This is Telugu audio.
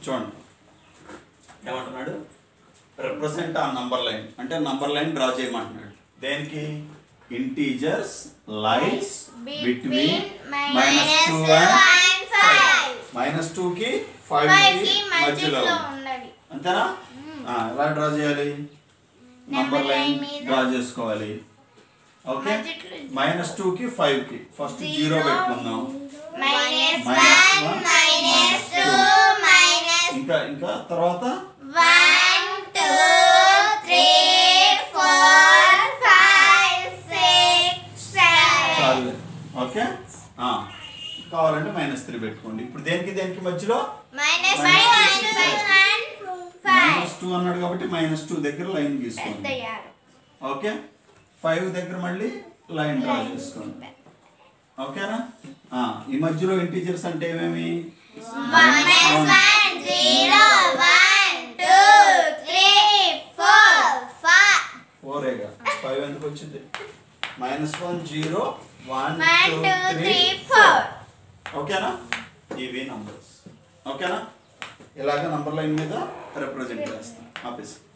చూడండి ఏమంటున్నాడు రిప్రజెంట్ ఆ నంబర్ లైన్ అంటే నంబర్ లైన్ డ్రా చేయమంటున్నాడు దేనికి integers lines between minus two and minus two కి ఫైవ్ కి మధ్యలో ఉన్నది అంతేనా ఆ, ఎలా డ్రా చేయాలి నంబర్ లైన్ డ్రా చేసుకోవాలి ఓకే మధ్యలో మైనస్ టూ కి ఫైవ్ కి ఫస్ట్ జీరో పెట్టుకుందాం minus minus one one minus two minus ఇంకా ఇంకా తర్వాత one two three four five six seven చాలు ఓకే ఆ, కావాలంటే మైనస్ త్రీ పెట్టుకోండి ఇప్పుడు దేనికి దేనికి మధ్యలో minus Minus one two. One five minus two అన్నాడు కాబట్టి మైనస్ టూ దగ్గర లైన్ గీసుకోండి పెద్దయ్యారు ఓకే ఫైవ్ దగ్గర మళ్ళీ లైన్ డ్రా చేసుకోండి ఓకేనా ఆ, ఈ మధ్యలో ఇంటీజర్స్ అంటే ఏమేమి minus one zero one two three four five ఫోరేగా ఫైవ్ ఎందుకు వచ్చింది minus one zero one one two two three three four four ఓకేనా ఇవి నంబర్స్ ఓకేనా ఇలాగ నంబర్ లైన్ మీద రిప్రజెంట్ చేస్తాం ఆఫీస్